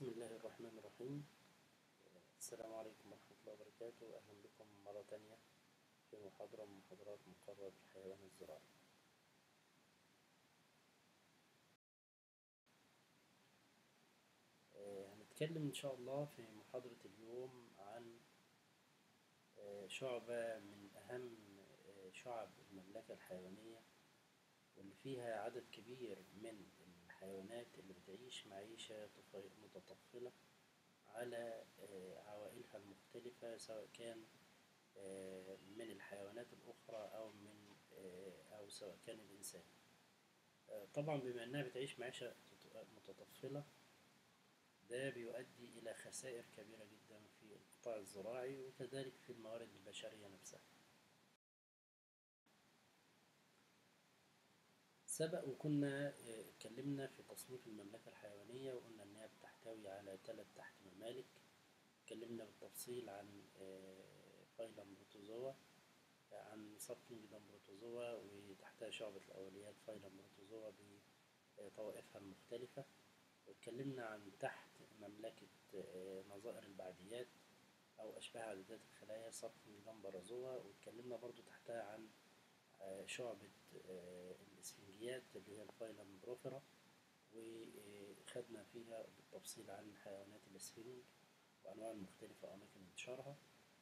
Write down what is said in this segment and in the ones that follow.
بسم الله الرحمن الرحيم السلام عليكم ورحمة الله وبركاته أهلا بكم مرة تانية في محاضرة من محاضرات مقرر الحيوان الزراعي آه، هنتكلم إن شاء الله في محاضرة اليوم عن آه، شعبة من أهم آه، شعب المملكة الحيوانية واللي فيها عدد كبير من الحيوانات اللي بتعيش معيشة طف- متطفلة على آه، عوائلها المختلفة سواء كان آه، من الحيوانات الأخرى أو من آه، أو سواء كان الإنسان آه، طبعا بما إنها بتعيش معيشة تط- متطفلة ده بيؤدي إلى خسائر كبيرة جدا في القطاع الزراعي وكذلك في الموارد البشرية نفسها سبق وكنا آه، اتكلمنا في تصنيف المملكة الحيوانية وقلنا إنها بتحتوي على ثلاث تحت ممالك اتكلمنا بالتفصيل عن آه، فايلم بروتوزوا عن سب كينجدم بروتوزوا وتحتها شعبة الأوليات فايلم بروتوزوا بطوائفها المختلفة واتكلمنا عن تحت مملكة آه، نظائر البعديات أو أشباه عددات الخلايا سب كينجدم برازوا واتكلمنا برضو تحتها عن آه، شعبة آه، الإسفنجيات اللي هي الفايلم بروفيرا وخدنا فيها بالتفصيل عن حيوانات الإسفنج وأنواع المختلفة وأماكن انتشارها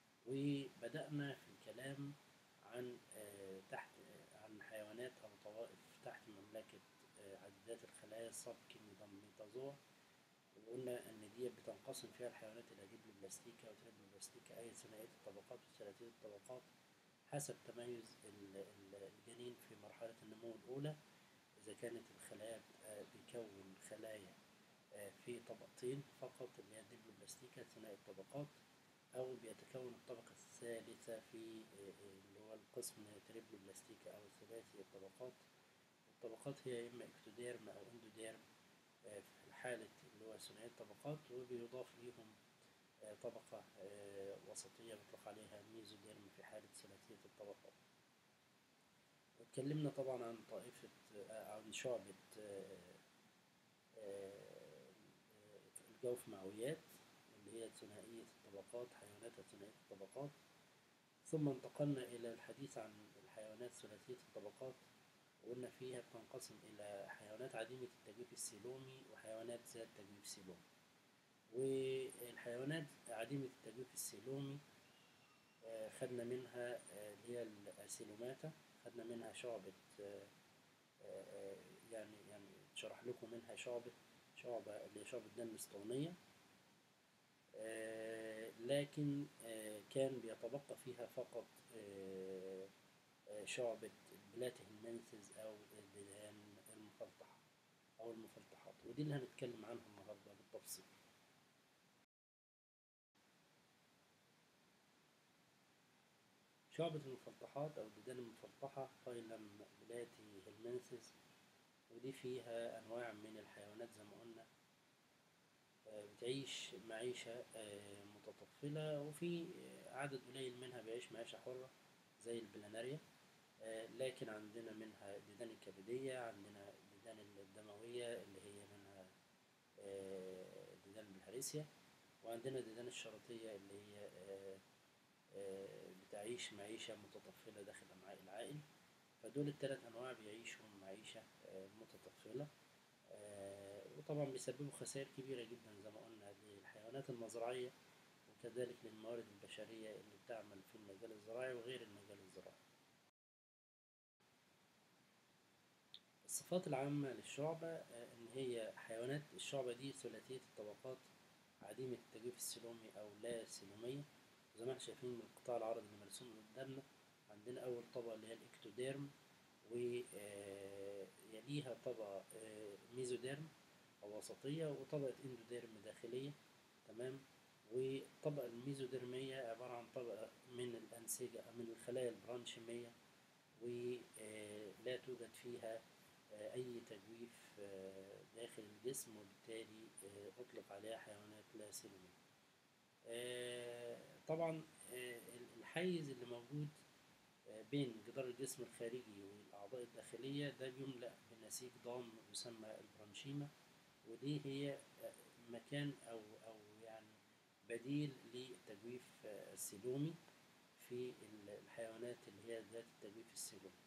وبدأنا في الكلام عن آه، تحت آه، عن حيوانات أو طوائف تحت مملكة آه، عددات الخلايا السب كينجدم ميتازوا وقلنا إن دي بتنقسم فيها الحيوانات إلى ديبلوبلاستيكا وتريبلوبلاستيكا أي ثنائية الطبقات وثلاثية الطبقات حسب تميز ال- ال- الجنين في مرحلة النمو الأولى إذا كانت الخلايا بتبقى بيكون خلايا آه، في طبقتين فقط اللي هي الديبلوبلاستيكا ثنائي الطبقات أو بيتكون الطبقة الثالثة في آه، آه، اللي هو القسم تريبلوبلاستيكا أو ثلاثي الطبقات الطبقات هي إما إكتوديرم أو إندوديرم آه، في حالة اللي هو ثنائي الطبقات وبيضاف ليهم آه، طبقة آه، وسطية بيطلق عليها ميزوديرم في حالة ثلاثية الطبقات اتكلمنا طبعا عن طائفة آه، عن شعبة آه، آه، الجوف معويات اللي هي ثنائية الطبقات حيوانات ثنائية الطبقات ثم انتقلنا إلى الحديث عن الحيوانات ثلاثية الطبقات وقلنا فيها بتنقسم إلى حيوانات عديمة التجويف السيلومي وحيوانات ذات تجويف سيلومي والحيوانات عديمة التجويف السيلومي آه، خدنا منها آه، اللي هي الأسيلوماتا خدنا منها شعبة آه، آه، آه، يعني يعني شرح لكم منها شعبة شعبة اللي هي شعبة دم اسطوانية آه، لكن آه، كان بيتبقى فيها فقط آه، آه، شعبة البلاتيهلمنثز أو الدهان المفلطحة أو المفلطحات ودي اللي هنتكلم عنها النهاردة بالتفصيل شعبة المفلطحات أو الديدان المفلطحة فايلم بلاتي هلمنثز ودي فيها أنواع من الحيوانات زي ما قلنا آه، بتعيش معيشة آه، متطفلة وفي آه، عدد قليل منها بيعيش معيشة حرة زي البلاناريا آه، لكن عندنا منها الديدان الكبدية عندنا الديدان الدموية اللي هي منها آه، ديدان بالهارسيا وعندنا الديدان الشرطية اللي هي آه، آه، بتعيش معيشة متطفلة داخل أمعاء العائل فدول الثلاث أنواع بيعيشوا معيشة آه، متطفلة آه، وطبعا بيسببوا خسائر كبيرة جدا زي ما قلنا للحيوانات المزرعية وكذلك للموارد البشرية اللي بتعمل في المجال الزراعي وغير المجال الزراعي الصفات العامة للشعبة آه، إن هي حيوانات الشعبة دي ثلاثية الطبقات عديمة التجويف السلومي أو لا سلومية زي ما احنا شايفين من القطاع العرضي اللي مرسوم قدامنا عندنا أول طبقة اللي هي الإكتوديرم ويليها طبقة آه، ميزوديرم أو وسطية وطبقة إندوديرم داخلية تمام والطبقة الميزوديرمية عبارة عن طبقة من الأنسجة من الخلايا البرانشيمية ولا توجد فيها آه، أي تجويف آه، داخل الجسم وبالتالي آه، أطلق عليها حيوانات لا سلمية. آه، طبعا آه، الحيز اللي موجود آه، بين جدار الجسم الخارجي والأعضاء الداخلية ده بيملأ بنسيج ضام يسمى البرانشيما ودي هي مكان أو أو يعني بديل للتجويف السلومي في الحيوانات اللي هي ذات التجويف السلومي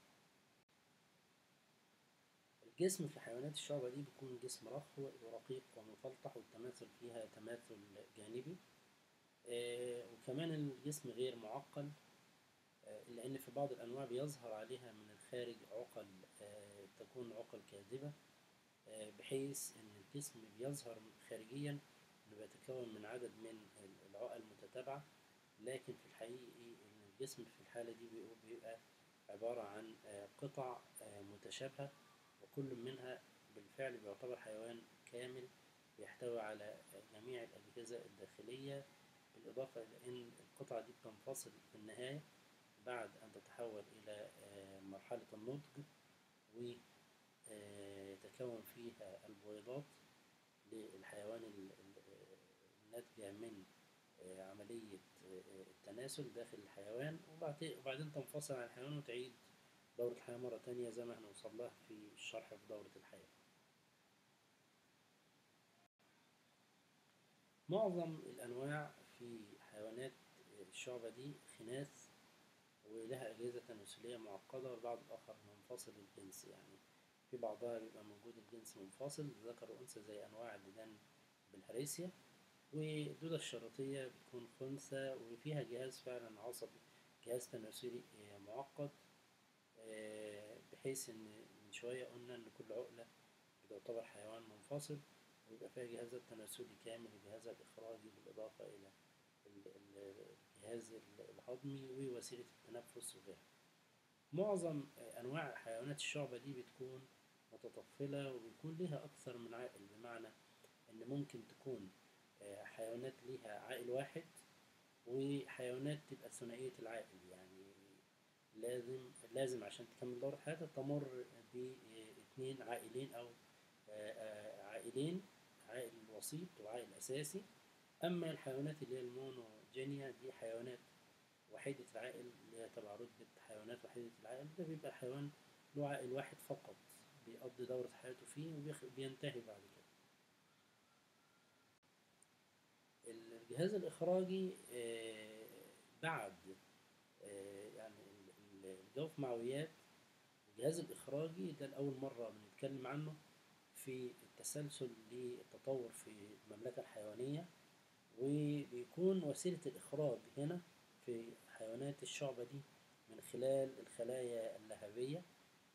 الجسم في حيوانات الشعبة دي بيكون جسم رخو ورقيق ومفلطح والتماثل فيها تماثل جانبي آه، وكمان الجسم غير معقل آه، إلا إن في بعض الأنواع بيظهر عليها من الخارج عقل آه، تكون عقل كاذبة بحيث إن الجسم بيظهر خارجيا إنه بيتكون من عدد من العقل المتتابعة لكن في الحقيقة إن الجسم في الحالة دي بيبقى عبارة عن قطع متشابهة وكل منها بالفعل بيعتبر حيوان كامل بيحتوي على جميع الأجهزة الداخلية بالإضافة إلى أن القطعة دي بتنفصل في النهاية بعد أن تتحول إلى مرحلة النضج ويتكون فيها البويضات للحيوان الناتجة من عملية التناسل داخل الحيوان وبعدين تنفصل عن الحيوان وتعيد دورة الحياة مرة تانية زي ما هنوصل لها في الشرح في دورة الحياة معظم الأنواع في حيوانات الشعبة دي خناث ولها أجهزة تناسلية معقدة والبعض الآخر منفصل الجنس يعني في بعضها بيبقى موجود الجنس منفصل ذكر وأنثى زي أنواع الديدان بالهريسيا والدودة الشريطية بتكون خنثى وفيها جهاز فعلا عصبي جهاز تناسلي معقد بحيث ان من شوية قلنا ان كل عقلة بتعتبر حيوان منفصل ويبقى فيها جهازها التناسلي كامل وجهازها الإخراجي بالإضافة إلى الجهاز الهضمي ووسيلة التنفس وغيرها معظم أنواع حيوانات الشعبة دي بتكون متطفلة وبيكون ليها أكثر من عائل بمعنى إن ممكن تكون حيوانات ليها عائل واحد وحيوانات تبقى ثنائية العائل يعني لازم لازم عشان تكمل دورة حياتها تمر باثنين عائلين أو عائلين عائل وسيط وعائل أساسي أما الحيوانات اللي هي المونوجينيا دي حيوانات وحيدة العائل اللي هي تبع رتبة حيوانات وحيدة العائل ده بيبقى الحيوان له عائل واحد فقط بيقضي دورة حياته فيه وبينتهي بعد كده الجهاز الإخراجي بعد يعني الجوف معويات الجهاز الإخراجي ده لأول مرة بنتكلم عنه في التسلسل للتطور في المملكة الحيوانية وبيكون وسيلة الإخراج هنا في حيوانات الشعبة دي من خلال الخلايا اللهبية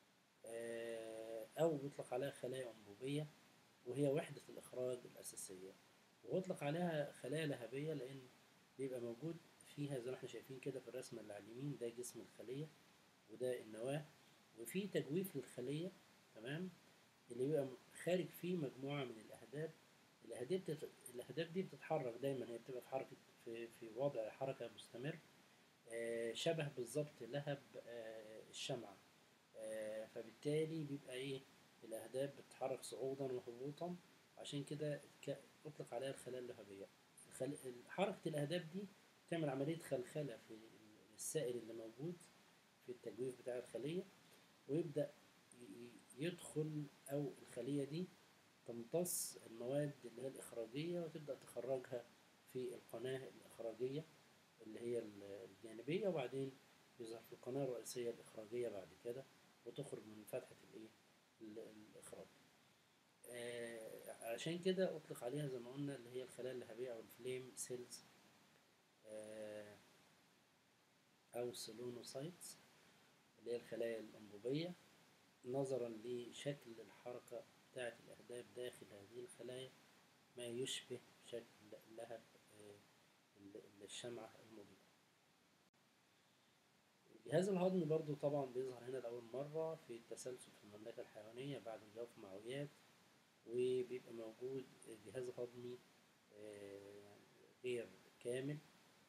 أو بيطلق عليها خلايا أنبوبية وهي وحدة الإخراج الأساسية ويطلق عليها خلايا لهبية لأن بيبقى موجود فيها زي ما احنا شايفين كده في الرسمة اللي على اليمين ده جسم الخلية وده النواة وفي تجويف للخلية تمام اللي بيبقى خارج فيه مجموعة من الأهداب الأهداب بتت... الأهداب دي بتتحرك دايما هي بتبقى في حركة في, في وضع حركة مستمر آه شبه بالظبط لهب آه الشمعة آه فبالتالي بيبقى إيه الأهداب بتتحرك صعودا وهبوطا عشان كده أطلق عليها الخلايا اللهبية الخل... حركة الأهداب دي تعمل عملية خلخلة في السائل اللي موجود في التجويف بتاع الخلية ويبدأ يدخل أو الخلية دي تمتص المواد اللي هي الإخراجية وتبدأ تخرجها في القناة الإخراجية اللي هي الجانبية وبعدين يظهر في القناة الرئيسية الإخراجية بعد كده وتخرج من فتحة الإيه الإخراج آه عشان كده أطلق عليها زي ما قلنا اللي هي الخلايا اللهبية أو الفليم سيلز آه أو السيلونوسايتس اللي هي الخلايا الأنبوبية نظرا لشكل الحركة بتاعة الأهداب داخل هذه الخلايا ما يشبه شكل لهب الشمعة المضيئة الجهاز الهضمي برضو طبعا بيظهر هنا لأول مرة في التسلسل في المملكة الحيوانية بعد الجوف معويات وبيبقى موجود جهاز هضمي غير كامل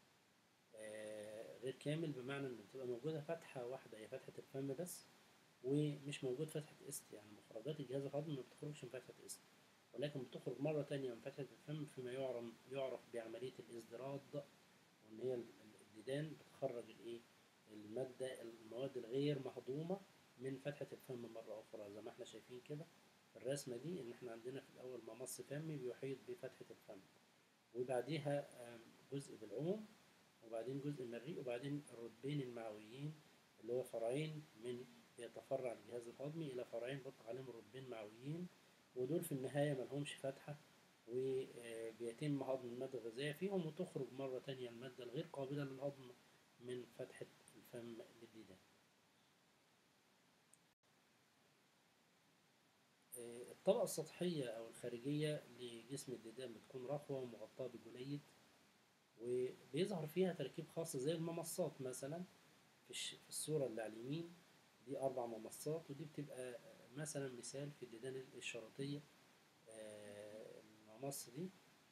غير كامل بمعنى ان بتبقى موجودة فتحة واحدة هي فتحة الفم بس ومش موجود فتحة است يعني مخرجات الجهاز الهضمي ما بتخرجش من فتحة است ولكن بتخرج مرة تانية من فتحة الفم فيما يعرف يعرف بعملية الازدراد وان هي الديدان بتخرج الايه المادة المواد الغير مهضومة من فتحة الفم مرة أخرى زي ما احنا شايفين كده الرسمة دي إن إحنا عندنا في الأول ممص فمي بيحيط بفتحة الفم وبعديها آم، جزء بالعوم وبعدين جزء من الريق وبعدين الردبين المعويين اللي هو فرعين من بيتفرع الجهاز الهضمي إلى فرعين بيطلق عليهم ردبين معويين ودول في النهاية ملهمش فتحة وبيتم هضم المادة الغذائية فيهم وتخرج مرة تانية المادة الغير قابلة للهضم من فتحة الفم للديدان آه، الطبقة السطحية أو الخارجية لجسم الديدان بتكون رخوة ومغطاة بجليد وبيظهر فيها تركيب خاص زي الممصات مثلا في الش- في الصورة اللي على اليمين دي أربع ممصات ودي بتبقى مثلا مثال في الديدان الشريطية آه، الممص دي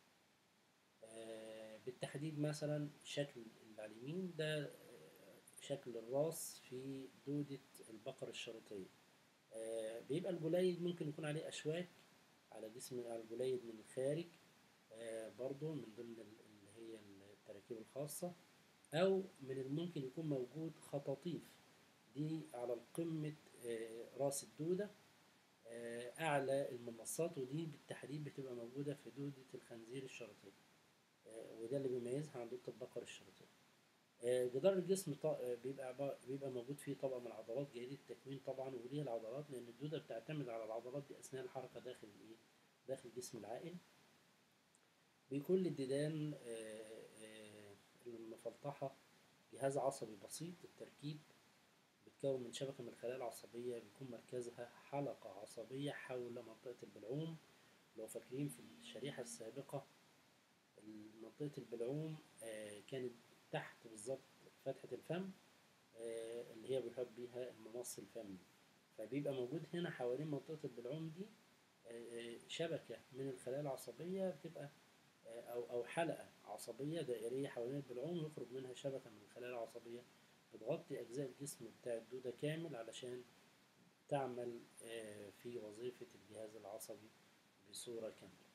آه، بالتحديد مثلا شكل اللي على اليمين ده آه، شكل الراس في دودة البقر الشريطية آه، بيبقى الجليد ممكن يكون عليه أشواك على جسم على الجليد من الخارج آه، برضو من ضمن ال- اللي هي التراكيب الخاصة أو من الممكن يكون موجود خطاطيف دي على قمة آه، راس الدودة آه، أعلى الممصات ودي بالتحديد بتبقى موجودة في دودة الخنزير الشريطية آه، وده اللي بيميزها عن دودة البقر الشريطية آه، جدار الجسم ط- آه، بيبقى عبا- بيبقى موجود فيه طبقة من العضلات جيدة التكوين طبعا وليه العضلات لأن الدودة بتعتمد على العضلات دي أثناء الحركة داخل الإيه؟ داخل جسم العائل بيكون للديدان آه، آه، المفلطحة جهاز عصبي بسيط التركيب بتكون من شبكة من الخلايا العصبية بيكون مركزها حلقة عصبية حول منطقة البلعوم لو فاكرين في الشريحة السابقة منطقة البلعوم آه، كانت تحت بالظبط فتحة الفم آه، اللي هي بيحب بيها الممص الفمي فبيبقى موجود هنا حوالين منطقة البلعوم دي آه، آه، شبكة من الخلايا العصبية بتبقى آه، أو أو حلقة عصبية دائرية حوالين البلعوم يخرج منها شبكة من الخلايا العصبية بتغطي أجزاء الجسم بتاع الدودة كامل علشان تعمل آه، في وظيفة الجهاز العصبي بصورة كاملة.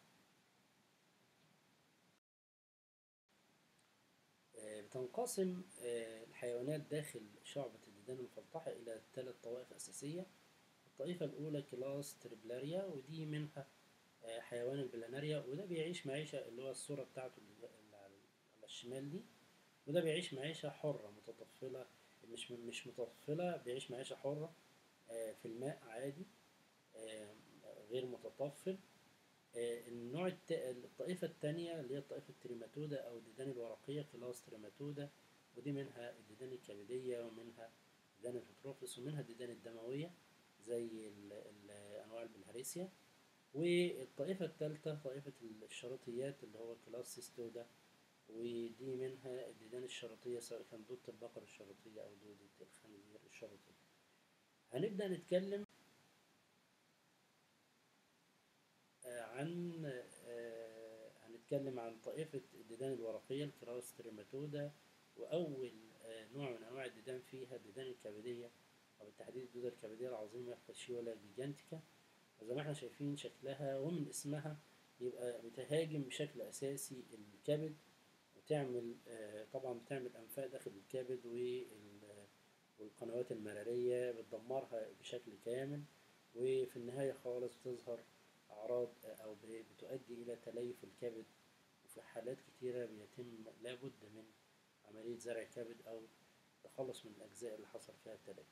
آه، بتنقسم آه، الحيوانات داخل شعبة الديدان المفلطحة إلى ثلاث طوائف أساسية الطائفة الأولى كلاس تريبلاريا ودي منها آه، حيوان البلاناريا وده بيعيش معيشة اللي هو الصورة بتاعته اللي اللي على على الشمال دي وده بيعيش معيشة حرة متطفلة مش مش متطفلة بيعيش معيشة حرة آه، في الماء عادي آه، غير متطفل آه، النوع الت... الطائفة الثانية اللي هي الطائفة التريماتودا أو الديدان الورقية كلاس تريماتودا ودي منها الديدان الكبدية ومنها ديدان الهيتروفيس ومنها الديدان الدموية زي ال... ال... أنواع البلهارسيا والطائفة الثالثة طائفة الشريطيات اللي هو كلاس سيستودا ودي منها الديدان الشريطية سواء كان دودة البقر الشريطية أو دودة الخنزير الشريطية هنبدأ نتكلم آه، عن آه، هنتكلم عن طائفة الديدان الورقية الكراس تريماتودا وأول آه، نوع من أنواع الديدان فيها الديدان الكبدية وبالتحديد الدودة الكبدية العظيمة فاشيولا جيجانتيكا وزي ما احنا شايفين شكلها ومن اسمها يبقى بتهاجم بشكل أساسي الكبد وتعمل آه، طبعا بتعمل أنفاق داخل الكبد وال- والقنوات المرارية بتدمرها بشكل كامل وفي النهاية خالص بتظهر أعراض أو ب- بتؤدي إلى تليف الكبد وفي حالات كتيرة بيتم لابد من عملية زرع كبد أو التخلص من الأجزاء اللي حصل فيها التليف.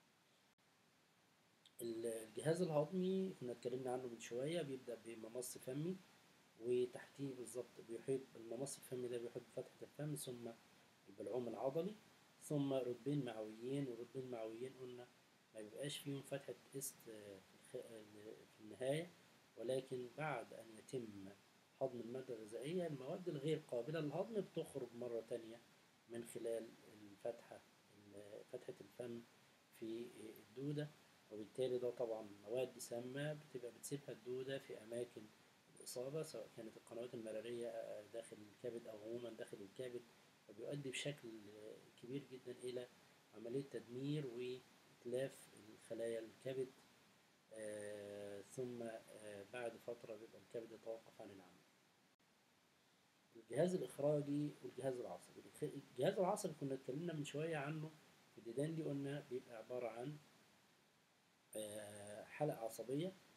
ال- الجهاز الهضمي كنا اتكلمنا عنه من شوية بيبدأ بممص فمي وتحتيه بالظبط بيحيط الممص الفمي ده بيحيط بفتحة الفم ثم البلعوم العضلي ثم ردبين معويين والردبين المعويين قلنا ما بيبقاش فيهم فتحة است آه، في الخ- في النهاية ولكن بعد أن يتم هضم المادة الغذائية المواد الغير قابلة للهضم بتخرج مرة تانية من خلال الفتحة ال- فتحة الفم في الدودة وبالتالي ده طبعا مواد سامة بتبقى بتسيبها الدودة في أماكن الإصابة سواء كانت القنوات المرارية آه، داخل الكبد أو عموما داخل الكبد فبيؤدي بشكل آه، كبير جدا إلى عملية تدمير وإتلاف الخلايا الكبد آه، ثم آه، بعد فترة بيبقى الكبد يتوقف عن العمل الجهاز الإخراجي والجهاز العصبي الخ- الجهاز العصبي كنا اتكلمنا من شوية عنه في الديدان دي قلنا بيبقى عبارة عن آه، حلقة عصبية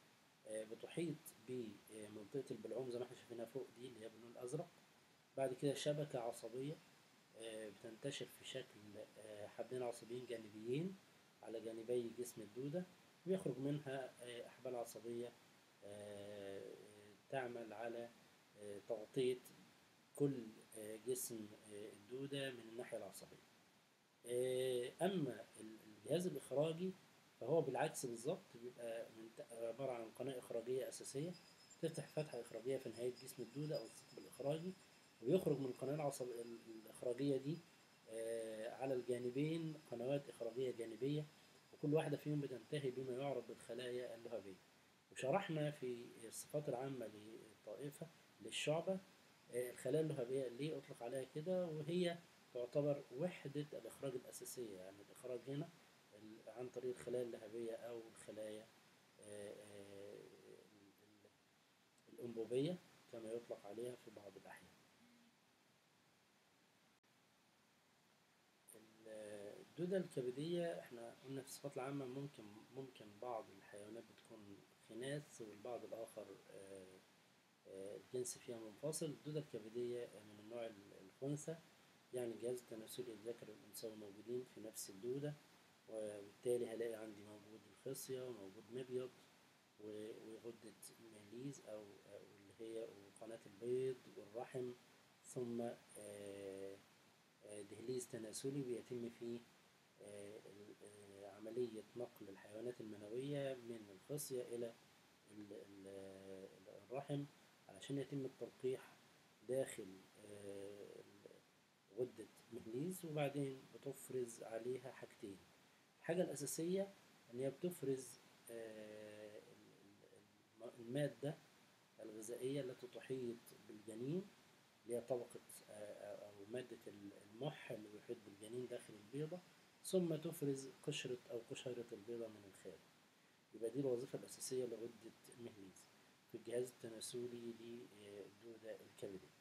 آه، بتحيط بمنطقة البلعوم زي ما احنا شايفينها فوق دي اللي هي باللون الأزرق بعد كده شبكة عصبية آه، بتنتشر في شكل آه، حبلين عصبيين جانبيين على جانبي جسم الدودة ويخرج منها آه، أحبال عصبية آه، تعمل على آه، تغطية كل آه، جسم آه، الدودة من الناحية العصبية آه، أما الجهاز الإخراجي فهو بالعكس بالظبط بيبقى من عبارة عن قناة إخراجية أساسية تفتح فتحة إخراجية في نهاية جسم الدودة أو الثقب الإخراجي ويخرج من القناة العصب الإخراجية دي آه، على الجانبين قنوات إخراجية جانبية وكل واحدة فيهم بتنتهي بما يعرف بالخلايا اللهبية وشرحنا في الصفات العامة للطائفة للشعبة آه، الخلايا اللهبية ليه أطلق عليها كده وهي تعتبر وحدة الإخراج الأساسية يعني الإخراج هنا ال- عن طريق الخلايا اللهبية أو الخلايا آه، آه، ال- ال- الأنبوبية كما يطلق عليها في بعض الأحيان ال- الدودة الكبدية احنا قلنا في الصفات العامة ممكن ممكن بعض الحيوانات بتكون خناث والبعض الآخر آه، آه، الجنس فيها منفصل الدودة الكبدية من النوع ال- الخنثى يعني الجهاز التناسلي الذكر والأنثوي موجودين في نفس الدودة وبالتالي هلاقي عندي موجود الخصية وموجود مبيض و- وغدة ماليز أو أو اللي هي وقناة البيض والرحم ثم آه، آه، دهليز تناسلي بيتم فيه آه، ال- آه، عملية نقل الحيوانات المنوية من الخصية إلى ال- ال- الرحم علشان يتم التلقيح داخل آه، غدة مهليز وبعدين بتفرز عليها حاجتين الحاجة الأساسية إن هي بتفرز آه، ال- ال- المادة الغذائية التي تحيط بالجنين اللي هي طبقة آه، أو مادة المح اللي بيحيط بالجنين داخل البيضة ثم تفرز قشرة أو قشيرة البيضة من الخارج يبقى دي الوظيفة الأساسية لغدة مهليز في الجهاز التناسلي للدودة الكبدية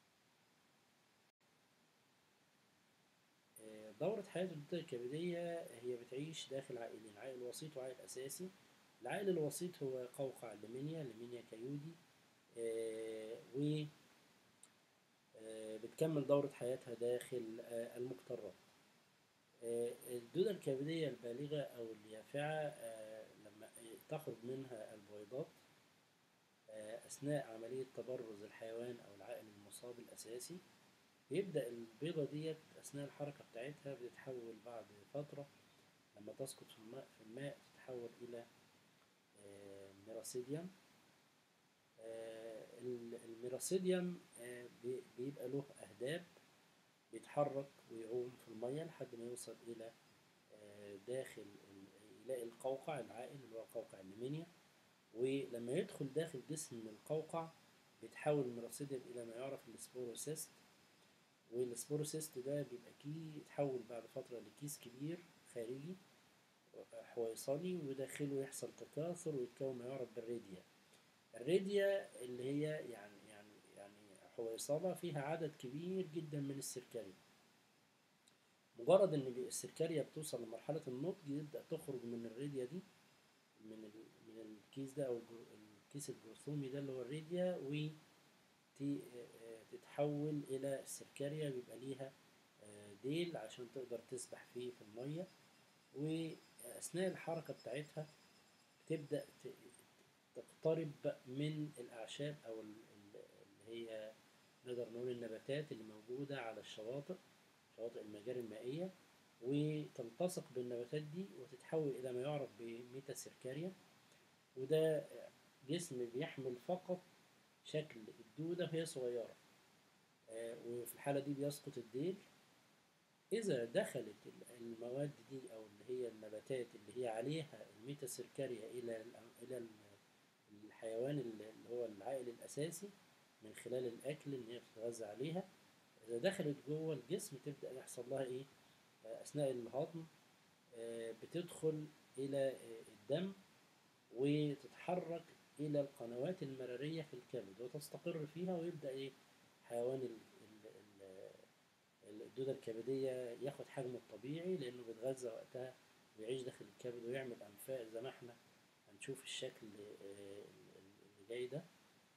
آه، دورة حياة الدودة الكبدية هي بتعيش داخل عائلين عائل وسيط وعائل أساسي العائل الوسيط هو قوقع ليمينيا ليمينيا كيودي آه، و آه، بتكمل دورة حياتها داخل آه، المقطرات آه، الدودة الكبدية البالغة أو اليافعة آه، لما تخرج منها البويضات آه، أثناء عملية تبرز الحيوان أو العائل المصاب الأساسي بيبدأ البيضة ديت أثناء الحركة بتاعتها بتتحول بعد فترة لما تسقط في الماء في الماء تتحول إلى آه، ميراسيديوم آه، ال- الميراسيديوم آه، بي- بيبقى له أهداب بيتحرك ويعوم في المية لحد ما يوصل إلى آه، داخل ال- يلاقي القوقع العائل اللي هو قوقع الليمينيا ولما يدخل داخل جسم القوقع بيتحول الميراسيديوم إلى ما يعرف السبوروسيست والسبوروسيست ده بيبقى كي يتحول بعد فترة لكيس كبير خارجي حويصلي وداخله يحصل تكاثر ويتكون ما يعرف بالريديا الريديا اللي هي يعني يعني يعني حويصلة فيها عدد كبير جدا من السركاريا مجرد ان بي- السركاريا بتوصل لمرحلة النضج يبدأ تخرج من الريديا دي من ال- من الكيس ده او الجر- الكيس الجرثومي ده اللي هو الريديا وتتحول الى السركاريا بيبقى ليها آه، ديل عشان تقدر تسبح فيه في المية واثناء الحركة بتاعتها بتبدأ ت- تقترب من الأعشاب أو ال- ال- اللي هي نقدر نقول النباتات اللي موجودة على الشواطئ شواطئ المجاري المائية وتلتصق بالنباتات دي وتتحول إلى ما يعرف بميتاسيركاريا وده جسم بيحمل فقط شكل الدودة وهي صغيرة آه، وفي الحالة دي بيسقط الديل إذا دخلت ال- المواد دي أو اللي هي النباتات اللي هي عليها الميتاسيركاريا إلى ال- إلى ال- الحيوان اللي اللي هو العائل الأساسي من خلال الأكل إن هي بتتغذى عليها إذا دخلت جوه الجسم تبدأ يحصل لها إيه آه، أثناء الهضم آه، بتدخل إلى آه، الدم وتتحرك إلى القنوات المرارية في الكبد وتستقر فيها ويبدأ إيه حيوان ال- ال- ال- الدودة الكبدية ياخد حجمه الطبيعي لأنه بيتغذى وقتها ويعيش داخل الكبد ويعمل أنفاق زي ما احنا هنشوف الشكل آه، جاي ده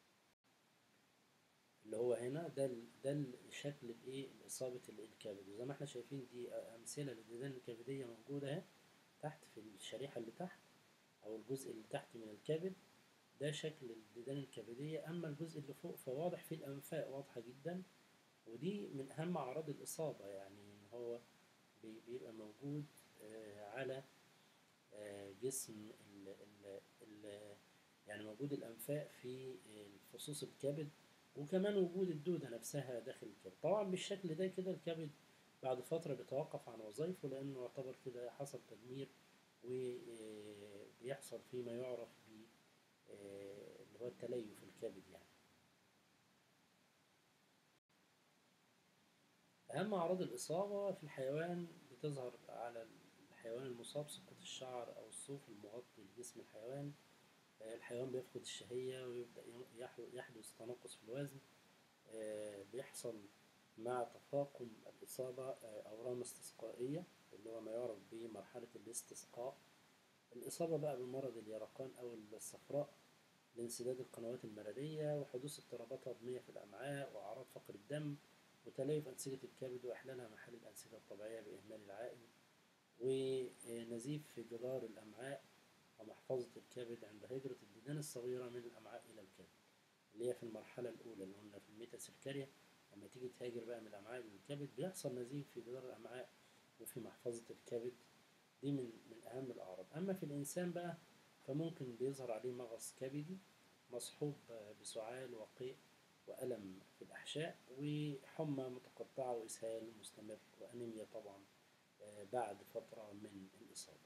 اللي هو هنا ده ال- ده الشكل الايه اصابه ال- الكبد وزي ما احنا شايفين دي امثله للديدان الكبديه موجوده اهي تحت في الشريحه اللي تحت او الجزء اللي تحت من الكبد ده شكل الديدان الكبديه اما الجزء اللي فوق فواضح فيه الانفاق واضحه جدا ودي من اهم اعراض الاصابه يعني ان هو بي- بيبقى موجود آه، على آه، جسم ال ال ال يعني موجود الانفاق في آه، فصوص الكبد وكمان وجود الدودة نفسها داخل الكبد طبعا بالشكل ده كده الكبد بعد فترة بيتوقف عن وظائفه لأنه يعتبر كده حصل تدمير وبيحصل فيه ما يعرف ب آه، اللي هو التليف الكبد يعني أهم أعراض الإصابة في الحيوان بتظهر على الحيوان المصاب سقوط الشعر أو الصوف المغطي لجسم الحيوان آه، الحيوان بيفقد الشهية ويبدأ يح- يحدث تنقص في الوزن آه، بيحصل مع تفاقم الإصابة آه، أورام استسقائية اللي هو ما يعرف بمرحلة الاستسقاء الإصابة بقى بمرض اليرقان أو الصفراء لانسداد القنوات المرارية وحدوث اضطرابات هضمية في الأمعاء وأعراض فقر الدم وتليف أنسجة الكبد وإحلالها محل الأنسجة الطبيعية بإهمال العائل ونزيف في جدار الأمعاء ومحفظة الكبد عند هجرة الديدان الصغيرة من الأمعاء إلى الكبد اللي هي في المرحلة الأولى اللي قلنا في الميتاسيركاريا لما تيجي تهاجر بقى من الأمعاء للكبد بيحصل نزيف في جدار الأمعاء وفي محفظة الكبد دي من من أهم الأعراض أما في الإنسان بقى فممكن بيظهر عليه مغص كبدي مصحوب بسعال وقيء وألم في الأحشاء وحمى متقطعة وإسهال مستمر وأنيميا طبعا آه، بعد فترة من الإصابة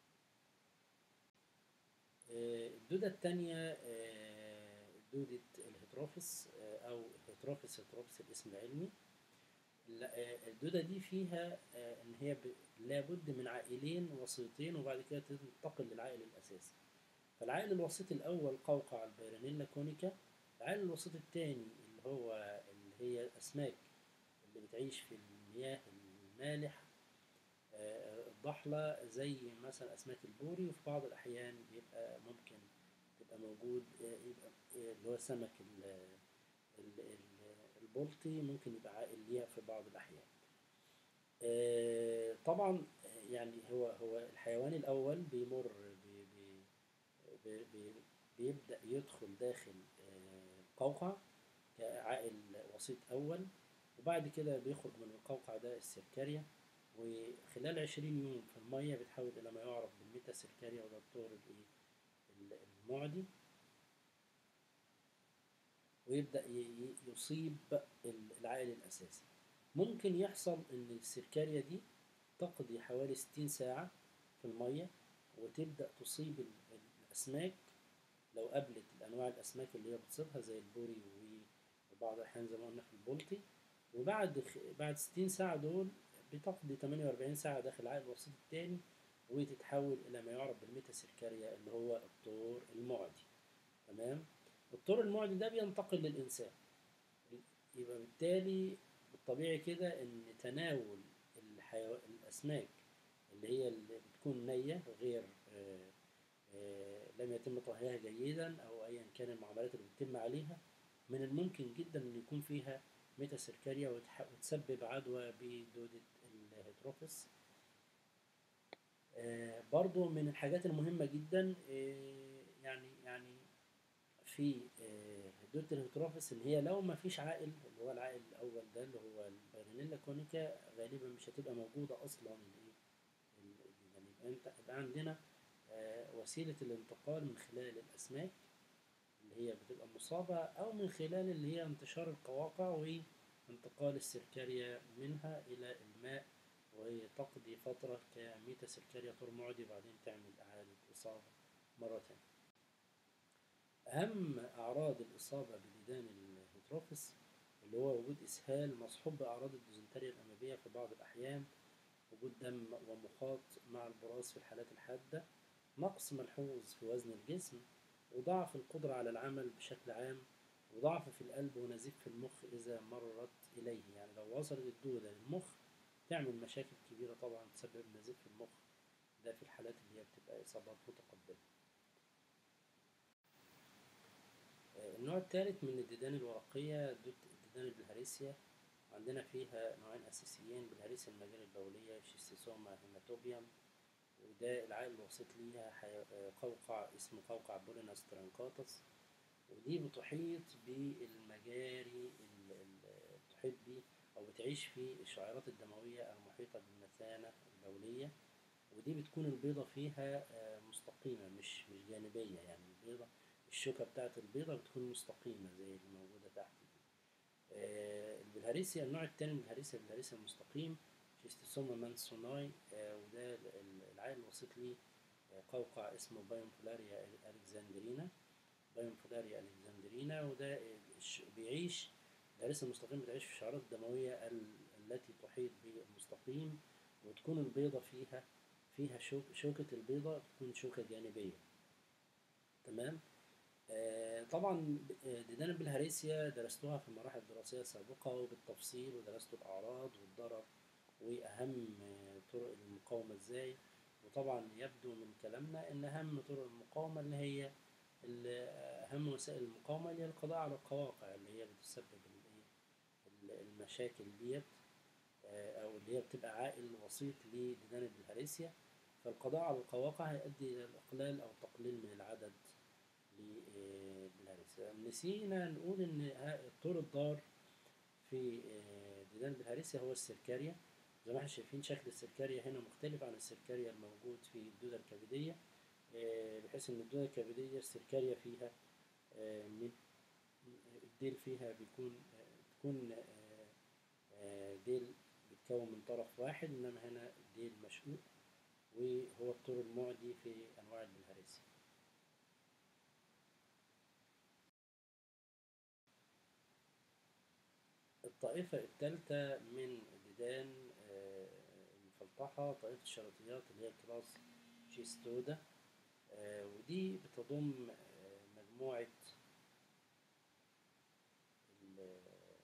آه، الدودة التانية آه، دودة الهيتروفيس آه، أو هيتروفيس هيتروفيس الاسم العلمي لا، آه، الدودة دي فيها آه، إن هي ب- لابد من عائلين وسيطين وبعد كده تنتقل للعائل الأساسي فالعائل الوسيط الأول قوقع البيرانيلا كونيكا العائل الوسيط الثاني اللي هو اللي هي الأسماك اللي بتعيش في المياه المالح آه، الضحلة زي مثلا أسماك البوري وفي بعض الأحيان بيبقى ممكن تبقى موجود آه، يبقى آه، اللي هو سمك ال- ال- ال- البلطي ممكن يبقى عائل ليها في بعض الأحيان آه، طبعا آه، يعني هو هو الحيوان الأول بيمر ب- ب- ب- ب- بيبدأ يدخل داخل آه، القوقع كعائل وسيط أول وبعد كده بيخرج من القوقع ده السيركاريا وخلال عشرين يوم في المية بيتحول إلى ما يعرف بالميتا سيركاريا وده الطور الإيه؟ ال- المعدي ويبدأ ي- ي- يصيب ال- العائل الأساسي ممكن يحصل إن السيركاريا دي تقضي حوالي 60 ساعة في المية وتبدأ تصيب ال- الأسماك لو قابلت الأنواع الأسماك اللي هي بتصيبها زي البوري وبعض الأحيان زي ما قلنا في البلطي وبعد خ... بعد 60 ساعة دول بتقضي 48 ساعة داخل العائل الوسيط الثاني وتتحول إلى ما يعرف بالميتا سيركاريا اللي هو الطور المعدي تمام الطور المعدي ده بينتقل للإنسان يبقى بالتالي الطبيعي كده إن تناول الحيو... الأسماك اللي هي اللي بتكون نية غير آه، آه، لم يتم طهيها جيدا أو أيا كان المعاملات اللي بتتم عليها من الممكن جدا إن يكون فيها ميتا سيركاريا وتح- وتسبب عدوى بدودة الهيتروفيس آه، برضو من الحاجات المهمة جدا آه، يعني يعني في آه، دودة الهيتروفيس اللي هي لو ما فيش عائل اللي هو العائل الأول ده اللي هو البيرانيلا كونيكا غالبا مش هتبقى موجودة أصلا الإيه ال- يعني يبقى انت يبقى عندنا آه، وسيلة الانتقال من خلال الأسماك اللي هي بتبقى مصابة أو من خلال اللي هي انتشار القواقع وانتقال السيركاريا منها إلى الماء وهي تقضي فترة كميتا سيركاريا طور معدي وبعدين تعمل إعادة إصابة مرة تانية. أهم أعراض الإصابة بديدان الهيتروفيس اللي هو وجود إسهال مصحوب بأعراض الديزنتريا الأمامية في بعض الأحيان وجود دم ومخاط مع البراز في الحالات الحادة نقص ملحوظ في وزن الجسم وضعف القدرة على العمل بشكل عام وضعف في القلب ونزيف في المخ إذا مرت إليه يعني لو وصلت الدودة للمخ تعمل مشاكل كبيرة طبعا تسبب نزيف في المخ ده في الحالات اللي هي بتبقى إصابات متقدمة آه، النوع الثالث من الديدان الورقية دوت- الديدان البلهارسيا عندنا فيها نوعين أساسيين بالهارسيا المجال البولية شيستوسوما هيماتوبيوم وده العائل الوسيط ليها حي... آه، قوقع اسمه قوقع بوليناس ترانكاتس ودي بتحيط بالمجاري ال- ال- بتحيط بيه أو بتعيش في الشعيرات الدموية المحيطة بالمثانة البولية ودي بتكون البيضة فيها آه، مستقيمة مش مش جانبية يعني البيضة الشوكة بتاعت البيضة بتكون مستقيمة زي اللي موجودة تحت دي آه، البلهارسيا النوع التاني من البلهارسيا البلهارسيا المستقيم شيستوسوما مانسوناي آه، وده ال- ال- العائل الوسيط ليه آه، قوقع اسمه بايونفولاريا الكسندرينا بايونفولاريا الكسندرينا وده الش- بيعيش البلهارسيا المستقيم بتعيش في الشعيرات الدموية ال- التي تحيط بالمستقيم وتكون البيضة فيها فيها شوك شوكة البيضة بتكون شوكة جانبية تمام آه طبعا آه، ديدان البلهارسيا درستوها في المراحل الدراسية السابقة وبالتفصيل ودرست الأعراض والضرر وأهم آه، طرق المقاومة إزاي وطبعا يبدو من كلامنا إن أهم طرق المقاومة اللي هي ال- أهم وسائل المقاومة اللي هي القضاء على القواقع اللي هي بتسبب الإيه؟ ال- المشاكل ديت آه، او اللي هي بتبقى عائل وسيط لديدان البلهارسيا فالقضاء على القواقع هيؤدي الى الاقلال او التقليل من العدد للبلهارسيا نسينا نقول ان ها- الطور الضار في آه، ديدان البلهارسيا هو السركاريا زي ما احنا شايفين شكل السركاريا هنا مختلف عن السركاريا الموجود في الدودة الكبدية آه، بحيث ان الدودة الكبدية السركاريا فيها آه، من الديل فيها بيكون آه، بتكون آه، آه، ديل بيتكون من طرف واحد انما هنا ديل مشقوق وهو الطور المعدي في انواع البلهارسيا الطائفة الثالثة من الديدان آه، المفلطحة طائفة الشريطيات اللي هي كلاس شيستودا آه، ودي بتضم آه، مجموعة ال-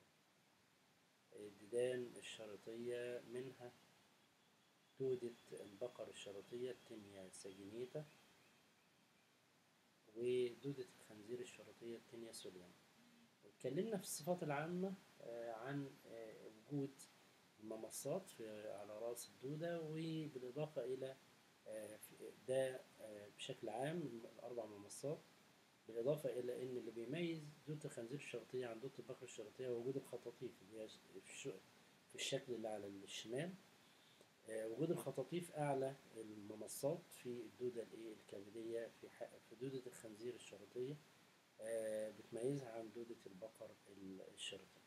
الديدان الشريطية منها دودة البقر الشريطية التينيا ساجينيتا ودودة الخنزير الشريطية التينيا سوليان اتكلمنا في الصفات العامة آه، عن آه، وجود الممصات في على رأس الدودة وبالإضافة إلى آه، في- ده آه، بشكل عام الأربع ممصات بالإضافة إلى إن اللي بيميز دودة الخنزير الشريطية عن دودة البقر الشريطية هو وجود الخطاطيف اللي هي في الش- في الشكل اللي على الشمال آه، وجود الخطاطيف أعلى الممصات في الدودة الإيه الكبدية في ح- في دودة الخنزير الشريطية آه، بتميزها عن دودة البقر ال- الشريطية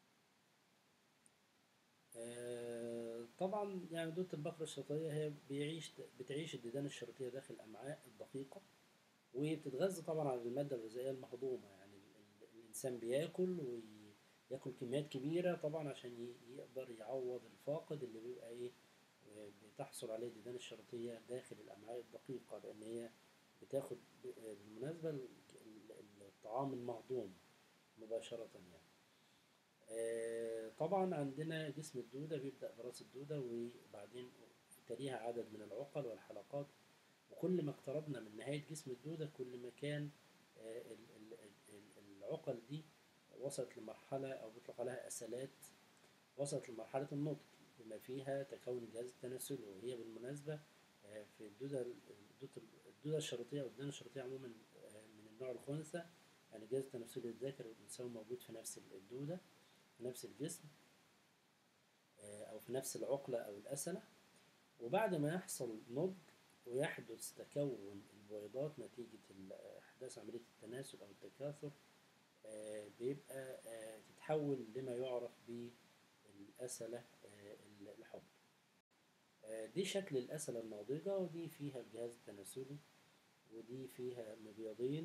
آه، طبعا يعني دودة البقر الشريطية هي بيعيش بتعيش الديدان الشريطية داخل الأمعاء الدقيقة وبتتغذى طبعا على المادة الغذائية المهضومة يعني ال- ال- الإنسان بياكل وياكل كميات كبيرة طبعا عشان ي- يقدر يعوض الفاقد اللي بيبقى إيه آه، بتحصل عليه الديدان الشريطية داخل الأمعاء الدقيقة لأن هي بتاخد ب- آه، بالمناسبة ال- ال- الطعام المهضوم مباشرة يعني آه، طبعا عندنا جسم الدودة بيبدأ براس الدودة وبعدين تليها عدد من العقل والحلقات وكل ما اقتربنا من نهاية جسم الدودة كل ما كان آه، ال- ال- ال- العقل دي وصلت لمرحلة أو بيطلق عليها أسلات وصلت لمرحلة النضج بما فيها تكون الجهاز التناسلي وهي بالمناسبة آه، في الدودة الدودة الدودة الشريطية أو الدودة الشريطية عموما آه، من النوع الخنثى يعني الجهاز التناسلي الذكر والأنثوي موجود في نفس الدودة في نفس الجسم آه، أو في نفس العقلة أو الأسلة وبعد ما يحصل نضج ويحدث تكون البويضات نتيجة ال- إحداث عملية التناسل أو التكاثر آه، بيبقى آه، تتحول لما يعرف بالأسلة آه، الحب آه، دي شكل الأسلة الناضجة ودي فيها الجهاز التناسلي ودي فيها مبيضين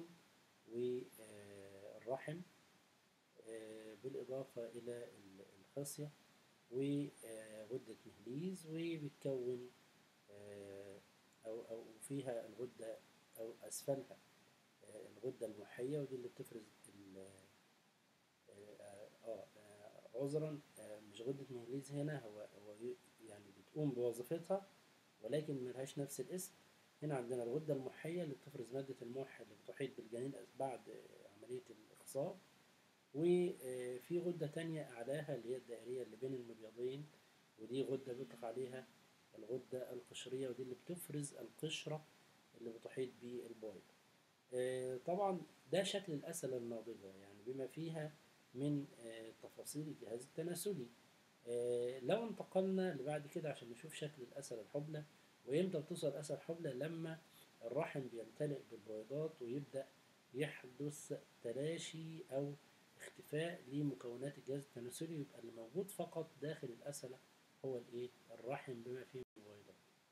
والرحم بالإضافة إلى ال- الخصية وغدة مهليز وبتكون آه، أو أو فيها الغدة أو أسفلها آه، الغدة المحية ودي اللي بتفرز ال- آه آه، آه، عذرا آه، مش غدة مهليز هنا هو هو ي- يعني بتقوم بوظيفتها ولكن ملهاش نفس الاسم هنا عندنا الغدة المحية اللي بتفرز مادة المح اللي بتحيط بالجنين بعد آه، عملية الإخصاب وفي غدة تانية أعلاها اللي هي الدائرية اللي بين المبيضين ودي غدة بيطلق عليها الغدة القشرية ودي اللي بتفرز القشرة اللي بتحيط بالبويضة آه، طبعا ده شكل الأسلة الناضجة يعني بما فيها من آه، تفاصيل الجهاز التناسلي آه، لو انتقلنا لبعد كده عشان نشوف شكل الأسلة الحبلى وإمتى بتصل الأسلة الحبلى لما الرحم بيمتلئ بالبويضات ويبدأ يحدث تلاشي أو اختفاء لمكونات الجهاز التناسلي يبقى اللي موجود فقط داخل الأسلة هو الإيه؟ الرحم بما فيه من البويضات.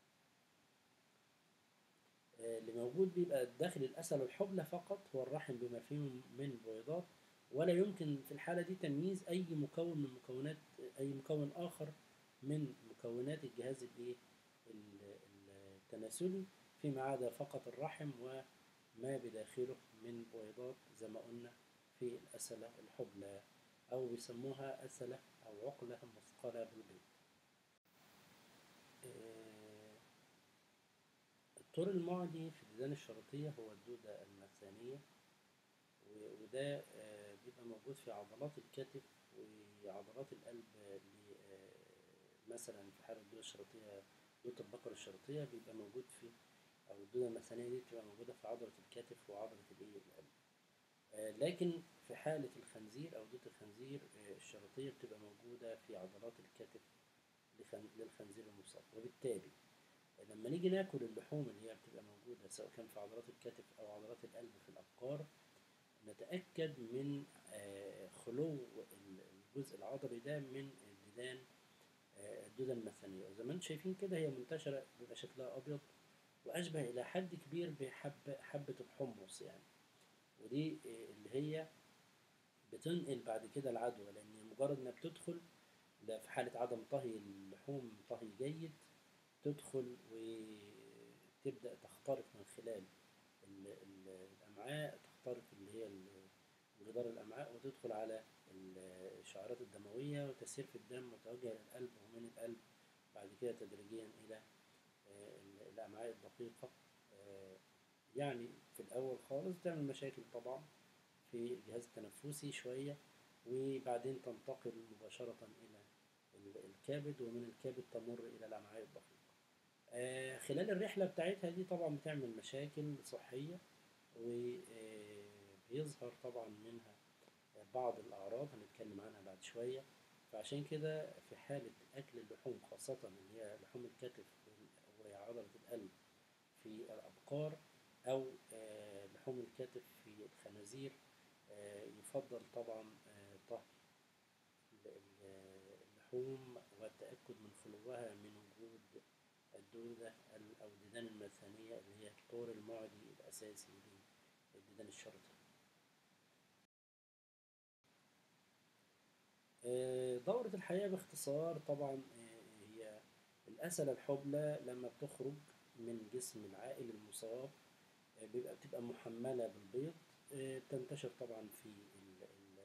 آه، اللي موجود بيبقى داخل الأسلة الحبلى فقط هو الرحم بما فيه من البويضات ولا يمكن في الحالة دي تمييز أي مكون من مكونات أي مكون آخر من مكونات الجهاز الإيه؟ ال- التناسلي فيما عدا فقط الرحم وما بداخله من بويضات زي ما قلنا في الأسلة الحبلى أو بيسموها أسلة أو عقلة مثقلة بالبيض. آه، الطور المعدي في الديدان الشريطية هو الدودة المثانية و- وده آه، بيبقى موجود في عضلات الكتف وعضلات القلب اللي آه، مثلا في حالة الدودة الشريطية دودة البقرة الشريطية بيبقى موجود في أو الدودة المثانية دي بتبقى موجودة في عضلة الكتف وعضلة الإيه القلب. آه، لكن في حالة الخنزير أو دودة الخنزير آه، الشريطية بتبقى موجودة في عضلات الكتف لخن- للخنزير المصاب وبالتالي لما نيجي ناكل اللحوم اللي هي بتبقى موجودة سواء كان في عضلات الكتف أو عضلات القلب في الأبقار نتأكد من آه، خلو ال- الجزء العضلي ده من الديدان آه، الدودة المثانية وزي ما انتم شايفين كده هي منتشرة بيبقى شكلها أبيض وأشبه إلى حد كبير بحبة حبة الحمص يعني ودي آه، اللي هي بتنقل بعد كده العدوى لأن مجرد ما بتدخل ده في حالة عدم طهي اللحوم طهي جيد تدخل وتبدأ تخترق من خلال ال- ال- الأمعاء تخترق اللي هي ال- جدار الأمعاء وتدخل على الشعيرات الدموية وتسير في الدم وتوجه للقلب ومن القلب بعد كده تدريجيا إلى آه، ال- الأمعاء الدقيقة آه، يعني في الأول خالص تعمل مشاكل طبعا في الجهاز التنفسي شوية وبعدين تنتقل مباشرة إلى ال- الكبد ومن الكبد تمر إلى الأمعاء الدقيقة آه، خلال الرحلة بتاعتها دي طبعا بتعمل مشاكل صحية وبيظهر طبعا منها بعض الأعراض هنتكلم عنها بعد شوية فعشان كده في حالة أكل اللحوم خاصة اللي هي لحوم الكتف وعضلة القلب في الأبقار أو آه، لحوم الكتف في الخنازير آه، يفضل طبعا آه، طهي ال- ال- اللحوم والتأكد من خلوها من وجود الدودة ال- أو الديدان المثانية اللي هي الطور المعدي الأساسي للديدان الشرطي. آه، دورة الحياة باختصار طبعا آه، هي الأسلة الحبلى لما بتخرج من جسم العائل المصاب آه، بيبقى بتبقى محملة بالبيض آه، بتنتشر طبعا في ال ال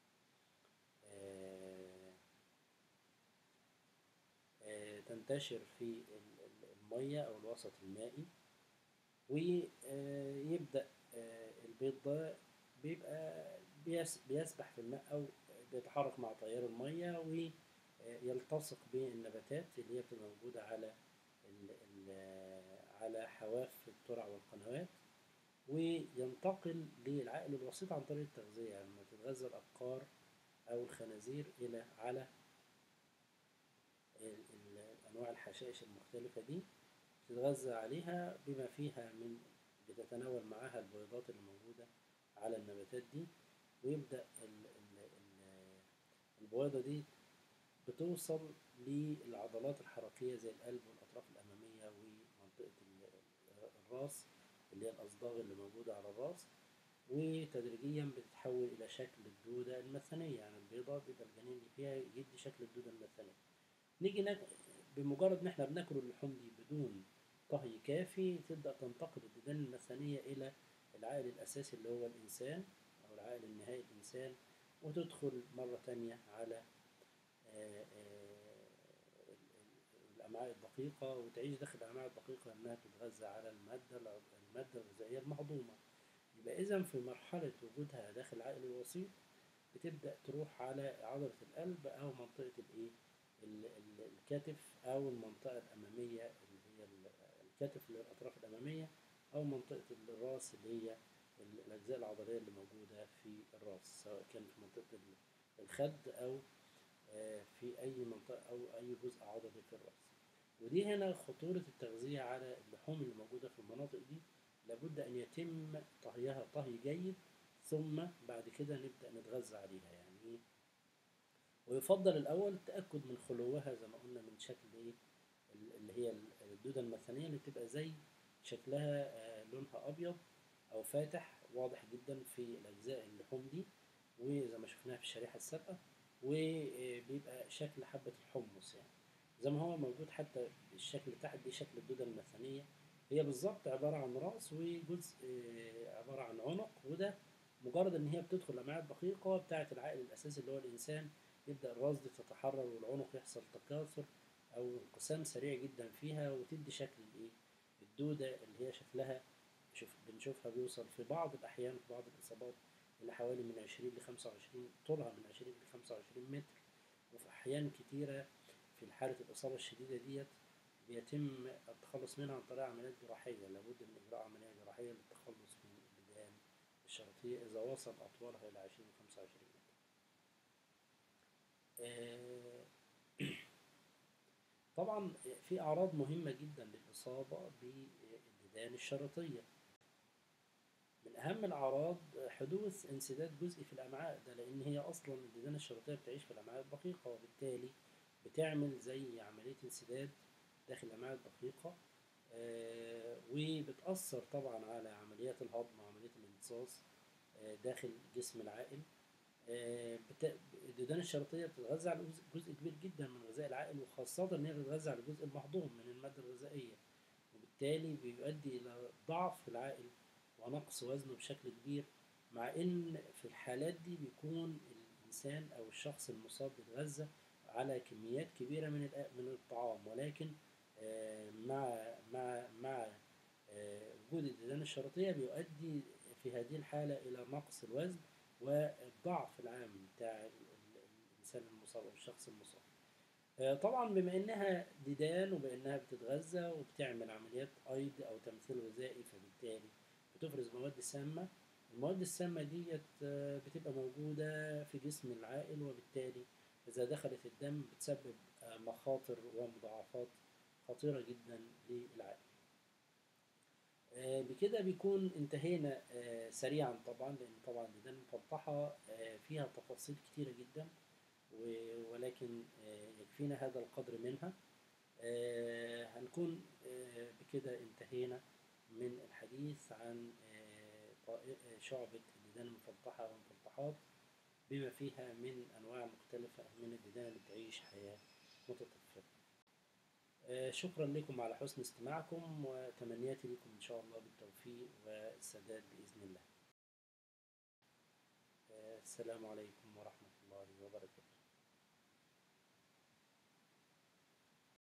آه، آه، تنتشر في ال- ال- المية أو الوسط المائي ويبدأ البيض ده بيبقى بيس- بيسبح في الماء أو بيتحرك مع تيار المية ويلتصق بالنباتات اللي هي بتبقى موجودة على ال- ال- على حواف الترع والقنوات وينتقل للعائل الوسيط عن طريق التغذية يعني لما تتغذى الأبقار أو الخنازير إلى على ال- ال- أنواع الحشائش المختلفة دي تتغذى عليها بما فيها من بتتناول معاها البيضات اللي موجودة على النباتات دي ويبدأ ال- ال- ال- البويضة دي بتوصل للعضلات الحركية زي القلب والأطراف الأمامية ومنطقة ال- الراس اللي هي الأصداغ اللي موجودة على الراس وتدريجيا بتتحول إلى شكل الدودة المثانية يعني البيضة بيبقى الجنين اللي فيها يدي شكل الدودة المثانية نيجي نك... بمجرد إن إحنا بناكل اللحوم دي بدون طهي كافي تبدأ تنتقل الديدان المثانية إلى العائل الأساسي اللي هو الإنسان أو العائل النهائي الإنسان وتدخل مرة تانية على آه، آه، ال- ال- الأمعاء الدقيقة وتعيش داخل الأمعاء الدقيقة إنها تتغذى على المادة الع- المادة الغذائية المهضومة يبقى إذا في مرحلة وجودها داخل العقل الوسيط بتبدأ تروح على عضلة القلب أو منطقة الإيه ال- ال- الكتف أو المنطقة الأمامية اللي هي ال- الكتف اللي هي الأطراف الأمامية أو منطقة الراس اللي هي ال- الأجزاء العضلية اللي موجودة في الراس سواء كان في منطقة ال- الخد أو آه، في أي منطقة أو أي جزء عضلي في الرأس ودي هنا خطورة التغذية على اللحوم اللي موجودة في المناطق دي لابد أن يتم طهيها طهي جيد ثم بعد كده نبدأ نتغذى عليها يعني إيه؟ ويفضل الأول التأكد من خلوها زي ما قلنا من شكل إيه ال- اللي هي ال- الدودة المثانية اللي بتبقى زي شكلها آه، لونها أبيض أو فاتح واضح جدا في الأجزاء اللحوم دي وزي ما شفناها في الشريحة السابقة وبيبقى شكل حبة الحمص يعني زي ما هو موجود حتى الشكل تحت دي شكل الدودة المثانية هي بالظبط عبارة عن رأس وجزء آه، عبارة عن عنق وده مجرد ان هي بتدخل الامعاء الدقيقة بتاعة العائل الاساسي اللي هو الانسان يبدأ الراس دي تتحرر والعنق يحصل تكاثر او انقسام سريع جدا فيها وتدي شكل الايه الدودة اللي هي شكلها شوف بنشوفها بيوصل في بعض الاحيان في بعض الاصابات الى حوالي من 20 ل 25 طولها من 20 ل 25 متر وفي احيان كتيرة في حالة الاصابة الشديدة ديت بيتم التخلص منها عن طريق عمليات جراحية لابد من إجراء عملية جراحية للتخلص من الديدان الشرطية إذا وصل أطوالها إلى 20 و 25 متر. آه، طبعا في أعراض مهمة جدا للإصابة بالديدان الشرطية. من أهم الأعراض حدوث انسداد جزئي في الأمعاء ده لأن هي أصلا الديدان الشرطية بتعيش في الأمعاء الدقيقة وبالتالي بتعمل زي عملية انسداد داخل الأمعاء الدقيقة آه، وبتأثر طبعا على عمليات الهضم وعملية الامتصاص آه، داخل جسم العائل آه، بت- الديدان الشرطية بتتغذى على جزء- جزء كبير جدا من غذاء العائل وخاصة إن هي بتتغذى على الجزء المهضوم من المادة الغذائية وبالتالي بيؤدي إلى ضعف العائل ونقص وزنه بشكل كبير مع إن في الحالات دي بيكون الإنسان أو الشخص المصاب بيتغذى على كميات كبيرة من الأ- من الطعام ولكن آه، مع مع مع آه، وجود الديدان الشرطية بيؤدي في هذه الحالة إلى نقص الوزن والضعف العام بتاع ال- ال- الإنسان المصاب أو الشخص المصاب. آه، طبعا بما إنها ديدان وبإنها بتتغذى وبتعمل عمليات أيض أو تمثيل غذائي فبالتالي بتفرز مواد سامة المواد السامة ديت آه، بتبقى موجودة في جسم العائل وبالتالي إذا دخلت الدم بتسبب آه، مخاطر ومضاعفات خطيرة جدا للعائل آه، بكده بيكون انتهينا آه، سريعا طبعا لأن طبعا الديدان المفلطحة آه، فيها تفاصيل كتيرة جدا و- ولكن آه، يكفينا هذا القدر منها آه، هنكون آه، بكده انتهينا من الحديث عن آه، طائ- آه، شعبة الديدان المفلطحة والمفلطحات بما فيها من أنواع مختلفة من الديدان اللي بتعيش حياة متطفلة آه، شكرا لكم على حسن استماعكم وتمنياتي لكم إن شاء الله بالتوفيق والسداد بإذن الله آه، السلام عليكم ورحمة الله وبركاته